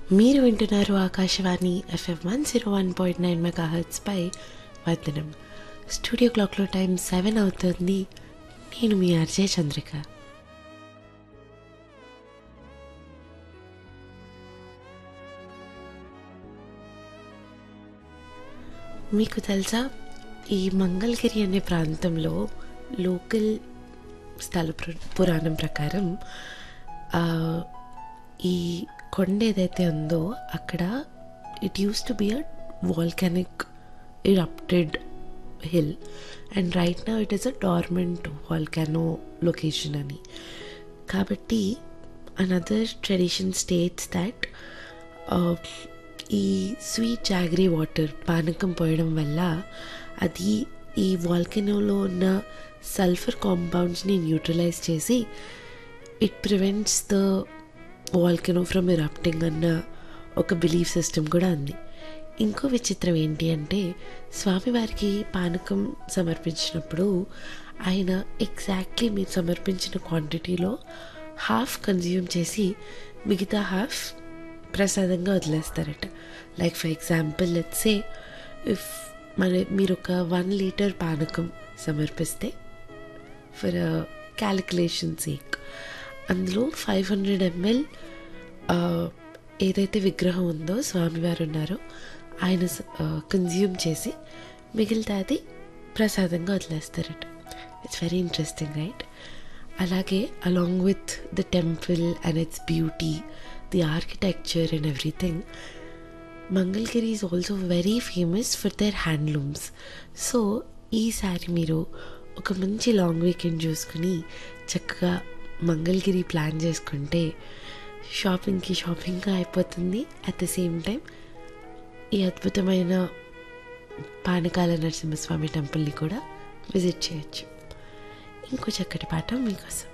మీరు వింటున్నారు Akashvani FM one zero one point nine mega హర్ట్స్పై వందనం స్టూడియో క్లాక్లో టైం సెవెన్ అవుతుంది నేను మీ అర్జయ్ చంద్రిక మీకు తెలుసా ఈ మంగళగిరి అనే ప్రాంతంలో లోకల్ స్థల పుర- పురాణం ప్రకారం ఆ, ఈ కొండ ఏదైతే ఉందో అక్కడ it used to be a volcanic erupted hill and right నా it is a dormant volcano location అని కాబట్టి అనదర్ ట్రెడిషన్ స్టేట్స్ దట్ ఈ స్వీట్ జాగరీ వాటర్ పానకం పోయడం వల్ల అది ఈ వాల్కెనోలో ఉన్న సల్ఫర్ కాంపౌండ్స్ని న్యూట్రలైజ్ చేసి it prevents the volcano from erupting అన్న ఒక బిలీఫ్ సిస్టమ్ కూడా ఉంది ఇంకో విచిత్రం ఏంటి అంటే స్వామివారికి పానకం సమర్పించినప్పుడు ఆయన ఎగ్జాక్ట్లీ మీరు సమర్పించిన క్వాంటిటీలో హాఫ్ కన్జ్యూమ్ చేసి మిగతా హాఫ్ ప్రసాదంగా వదిలేస్తారట like for example let's say if మన మీరు ఒక వన్ లీటర్ పానకం సమర్పిస్తే ఫర్ క్యాలిక్యులేషన్ సేక్ అందులో ఫైవ్ హండ్రెడ్ ఎంఎల్ ఏదైతే విగ్రహం ఉందో స్వామివారు ఉన్నారో ఆయన కన్జ్యూమ్ చేసి మిగిలితే అది ప్రసాదంగా వదిలేస్తారట ఇట్స్ వెరీ ఇంట్రెస్టింగ్ రైట్ అలాగే along with the temple and its beauty the architecture and everything Mangalagiri is also very famous for their handlooms so ఈసారి మీరు ఒక మంచి లాంగ్ వీకెండ్ చూసుకుని చక్కగా మంగళగిరి ప్లాన్ చేసుకుంటే షాపింగ్కి షాపింగ్గా అయిపోతుంది అట్ ద సేమ్ టైం ఈ అద్భుతమైన పానకాల నరసింహస్వామి టెంపుల్ని కూడా విజిట్ చేయొచ్చు ఇంకో చక్కటి పాట మీకోసం